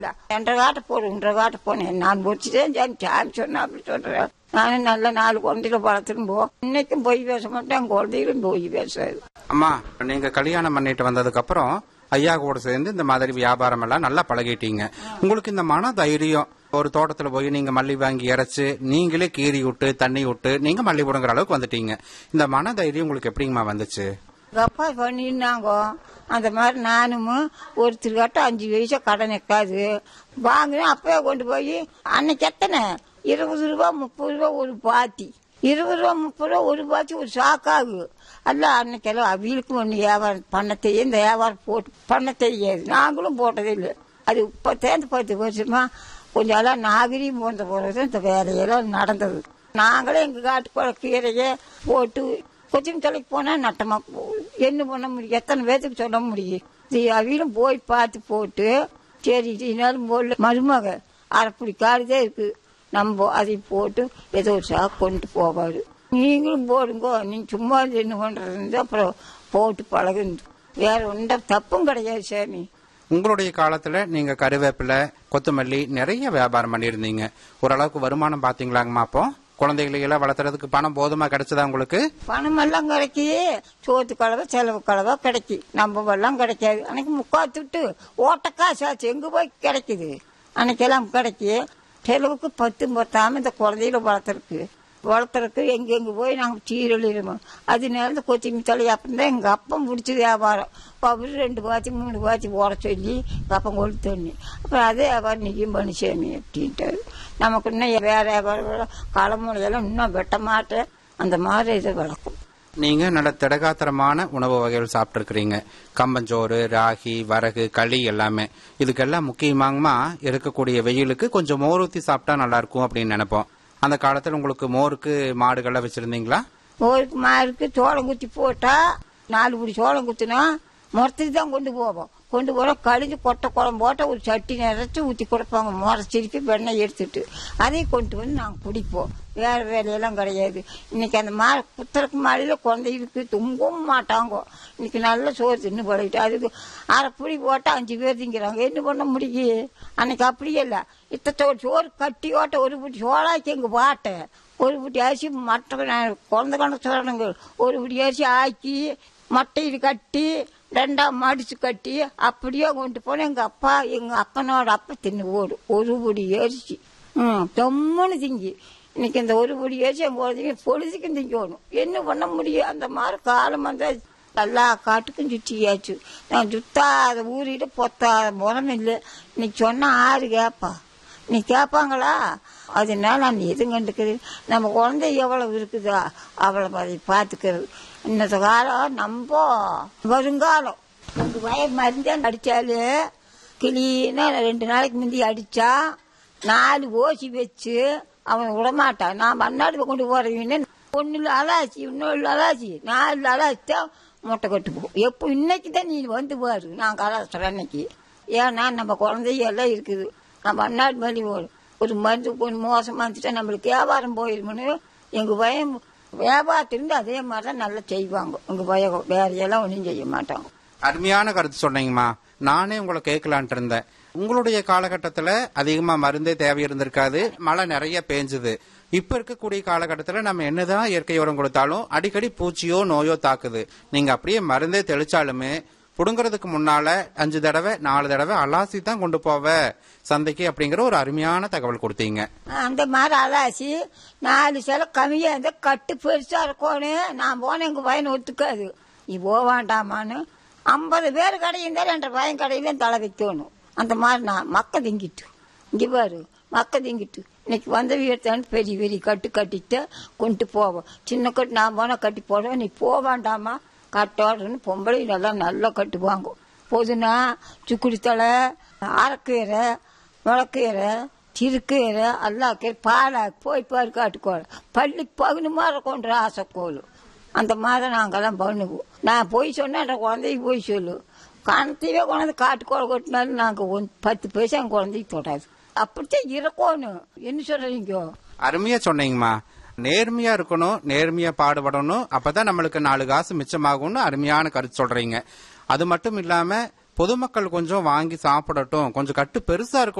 ரெண்டரை காட்ட போடு ஒன்றரை காட்ட போனேன் நான் முடிச்சுட்டேன் சரி சாமி சொன்னா அப்படி சொல்றேன் நானும் நல்ல நாலு குழந்தைகளை வளர்த்துன்னு போ இன்னைக்கும் பொய் பேச மாட்டேன் குழந்தைகளும் பொய் பேசாது அம்மா நீங்க கல்யாணம் பண்ணிட்டு வந்ததுக்கு அப்புறம் ஐயா கூட சேர்ந்து இந்த மாதிரி வியாபாரம் எல்லாம் நல்லா பழகிட்டீங்க உங்களுக்கு இந்த மன தைரியம் ஒரு தோட்டத்துல போய் நீங்க மல்லி வாங்கி இறைச்சு நீங்களே கீறி விட்டு தண்ணி விட்டு நீங்க மல்லி போடுங்கிற அளவுக்கு வந்துட்டீங்க இந்த மன தைரியம் உங்களுக்கு எப்படிங்கம்மா வந்துச்சு எங்க அப்பா பண்ணியிருந்தாங்க அந்த மாதிரி நானும் ஒருத்தர்கிட்ட அஞ்சு வயசா கடன் இருக்காது வாங்கினேன் அப்பவே கொண்டு போய் அன்னைக்கு எத்தனை இருபது ரூபா முப்பது ரூபா ஒரு பாத்தி இருபது ரூபா முப்பது ரூபா ஒரு பாத்தி ஒரு சாக்காகு அல்ல அன்னைக்கெல்லாம் அவியலுக்கும் ஒன்று வியாபாரம் பண்ண தெரியும் இந்த வியாபாரம் போட்டு பண்ண தெரியாது நாங்களும் போட்டதே இல்லை அது இப்போ தேர்ந்து பத்து வருஷமா கொஞ்சம் எல்லாம் நாகரீகம் போன்ற போகிறது இந்த வேலையெல்லாம் நடந்தது நாங்களே எங்கள் காட்டுக்குள்ள கீரையை போட்டு கொச்சின் தலைக்கு போனா நட்டமா போகுது என்ன பண்ண முடியும் எத்தனை பேத்துக்கு சொல்ல முடியும் இது அவியிலும் போய் பார்த்து போட்டு சரி இதனாலும் போடல மருமக அரைப்படி காடுதே இருக்கு நம்ம அதை போட்டு ஏதோ ஒரு சாக்கு கொண்டு போவாரு நீங்களும் போடுங்கோ நீங்க சும்மா இருந்து என்ன பண்றது அப்புறம் போட்டு பழகுந்து வேற ஒன்றும் தப்பும் கிடையாது சாமி உங்களுடைய காலத்துல நீங்க கருவேப்பிலை கொத்தமல்லி நிறைய வியாபாரம் பண்ணியிருந்தீங்க ஓரளவுக்கு வருமானம் பாத்தீங்களாங்கம்மா அப்போ குழந்தைகளை எல்லாம் வளர்த்துறதுக்கு பணம் போதுமா கிடைச்சதா உங்களுக்கு பணமெல்லாம் கிடைக்கி சோத்து கலவை செலவு கலவை கிடைக்கி நம்ம எல்லாம் கிடைக்காது அன்னைக்கு முக்கால் துட்டு ஓட்டக்காசு ஆச்சு எங்க போய் கிடைக்குது அன்னைக்கெல்லாம் கிடைக்கி செலவுக்கு பத்து பத்தாம இந்த குழந்தையில வளர்த்துருக்கு வளர்த்துறதுக்கு எங்க எங்க போய் நாங்கள் சீரழிடுவோம் அதனால இந்த கொச்சிமி தலை அப்படின்னா எங்க அப்பம் பிடிச்ச வியாபாரம் அவரு ரெண்டு பாத்தி மூணு பாத்தி ஓட சொல்லி எங்க அப்பம் கொண்டு தண்ணி அப்புறம் அதே வியாபாரம் நீயும் பண்ணி சேமி அப்படின்ட்டாரு நமக்கு இன்னும் வேற வியாபாரம் களமுறையெல்லாம் இன்னும் வெட்ட மாட்டேன் அந்த மாதிரி இதை வளர்க்கும் நீங்க நல்ல திடகாத்திரமான உணவு வகைகள் சாப்பிட்டுருக்கிறீங்க கம்பஞ்சோறு ராகி வரகு களி எல்லாமே இதுக்கெல்லாம் முக்கியமாகமா இருக்கக்கூடிய வெயிலுக்கு கொஞ்சம் மோர் ஊத்தி சாப்பிட்டா நல்லா இருக்கும் அப்படின்னு நினைப்போம் அந்த காலத்துல உங்களுக்கு மோருக்கு மாடுகள்லாம் வச்சிருந்தீங்களா ஒரு மாருக்கு சோளம் குத்தி போட்டா நாலு பிடி சோளம் குத்தினா முறத்துக்கு தான் கொண்டு போவோம் கொண்டு போனா கழிஞ்சு கொட்டை குழம்பு போட்டால் ஒரு சட்டி நிறைச்சி ஊற்றி கொடுப்பாங்க முறை திருப்பி வெண்ணெய் எடுத்துட்டு அதையும் கொண்டு வந்து நாங்கள் குடிப்போம் வேற வேலையெல்லாம் கிடையாது இன்னைக்கு அந்த மா புத்தருக்கு மாடியில் குழந்தைகளுக்கு துங்கவும் மாட்டாங்க இன்னைக்கு நல்ல சோறு தின்னு பழகிட்டு அதுக்கு அரை புளி போட்டால் அஞ்சு பேர் திங்கிறாங்க என்ன பண்ண முடியும் அன்னைக்கு அப்படியே இல்லை இத்தனை சோறு கட்டி ஓட்ட ஒரு பிடி சோளாக்கி எங்கள் பாட்டேன் ஒரு பிடி அரிசி மற்ற நான் குழந்தை கணக்கு சொல்றேங்க ஒரு பிடி அரிசி ஆக்கி மட்டையில் கட்டி ரெண்டாம் மடிச்சு கட்டி அப்படியே கொண்டு போனேன் எங்க அப்பா எங்க அப்பனோட அப்பா தின்னு ஓடும் ஒரு பிடி அரிசி ம் தொம்முன்னு திங்கி இன்னைக்கு இந்த ஒரு பிடி அரிசி எங்க குழந்தைங்க பொழுதுக்கும் திங்கணும் என்ன பண்ண முடியும் அந்த மாதிரி காலம் வந்தாச்சு எல்லா காட்டுக்கும் சுற்றியாச்சு நான் சுத்தாத ஊறிட்டு பொத்தாத முறம் இல்லை இன்னைக்கு சொன்னா ஆறு கேப்பா நீ கேட்பாங்களா அதனால நான் எதுவும் கண்டுக்கிறது நம்ம குழந்தை எவ்வளவு இருக்குதா அவளை அதை பார்த்துக்கிறது இன்னத்த காலம் நம்ம வருங்காலம் உங்க வய மருந்தே அடிச்சாலு கிளீனா ரெண்டு நாளைக்கு முந்தி அடிச்சா நாலு ஓசி வச்சு அவன் விடமாட்டான் நான் மண்ணாடு கொண்டு போறவன்னு ஒன்னுல அலாச்சி இன்னொரு அலாச்சி நாலு அலாச்சி முட்டை கட்டு போ எப்போ இன்னைக்கு தான் நீ வந்து பாரு நான் கலாசுறேன் அன்னைக்கு ஏன்னா நம்ம குழந்தையெல்லாம் இருக்குது நம்ம மண்ணாடு மாதிரி ஓடும் ஒரு மருந்து கொஞ்சம் மோசமா இருந்துட்டா நம்மளுக்கு வியாபாரம் போயிருமனு எங்க பயம் வியாபாரத்திலிருந்து அதே மாதிரி தான் நல்லா செய்வாங்க உங்க பயம் வேற எல்லாம் ஒன்றும் செய்ய மாட்டாங்க அருமையான கருத்து சொன்னீங்கம்மா நானே உங்களை கேட்கலான்ட்டு இருந்தேன் உங்களுடைய காலகட்டத்துல அதிகமா மருந்தே தேவை இருந்திருக்காது மழை நிறைய பேஞ்சுது இப்ப இருக்கக்கூடிய காலகட்டத்துல நம்ம என்னதான் இயற்கை உரம் கொடுத்தாலும் அடிக்கடி பூச்சியோ நோயோ தாக்குது நீங்க அப்படியே மருந்தே தெளிச்சாலுமே புடுங்கறதுக்கு முன்னால அஞ்சு தடவை நாலு தடவை அலாசி தான் கொண்டு போவ சந்தைக்கு அப்படிங்கிற ஒரு அருமையான தகவல் கொடுத்தீங்க அந்த மாதிரி அலாசி நாலு சில கம்மியா இருந்தா கட்டு பெருசா இருக்கணும் நான் போனேன் எங்க பையன் ஒத்துக்காது நீ போக வேண்டாமான்னு ஐம்பது பேர் கடையும் தான் ரெண்டரை பையன் கடையில தலை வைக்கணும் அந்த மாதிரி நான் மக்க திங்கிட்டு இங்க பாரு மக்க திங்கிட்டு இன்னைக்கு வந்த வீட்டான்னு பெரிய பெரிய கட்டு கட்டிட்டு கொண்டு போவோம் சின்ன கட்டு நான் போனா கட்டி போடுவேன் நீ போக வேண்டாமா கட்டோடுன்னு பொம்பளை நல்லா நல்லா கட்டுவாங்க புதினா சுக்குடி தலை அரைக்கீரை முளக்கீரை சிறுக்கீரை எல்லாம் கீரை பாலா போய் பாரு காட்டுக்கோள் பள்ளி பகுனுமா கொண்டு ஆசைக்கோள் அந்த மாதிரி நாங்கெல்லாம் பண்ணுவோம் நான் போய் சொன்னா என் குழந்தைக்கு போய் சொல்லு கணத்தையே கொண்டாந்து காட்டுக்கோள் கொட்டினாலும் நாங்கள் ஒன் பத்து பைசா என் குழந்தைக்கு தொடாது அப்படித்தான் இருக்கணும் என்ன சொல்றீங்க அருமையா சொன்னீங்கம்மா நேர்மையா இருக்கணும் நேர்மையா பாடுபடணும் அப்பதான் நம்மளுக்கு நாலு காசு மிச்சமாகும்னு அருமையான கருத்து சொல்றீங்க அது மட்டும் இல்லாம பொதுமக்கள் கொஞ்சம் வாங்கி சாப்பிடட்டும் கொஞ்சம் கட்டு பெருசா இருக்கும்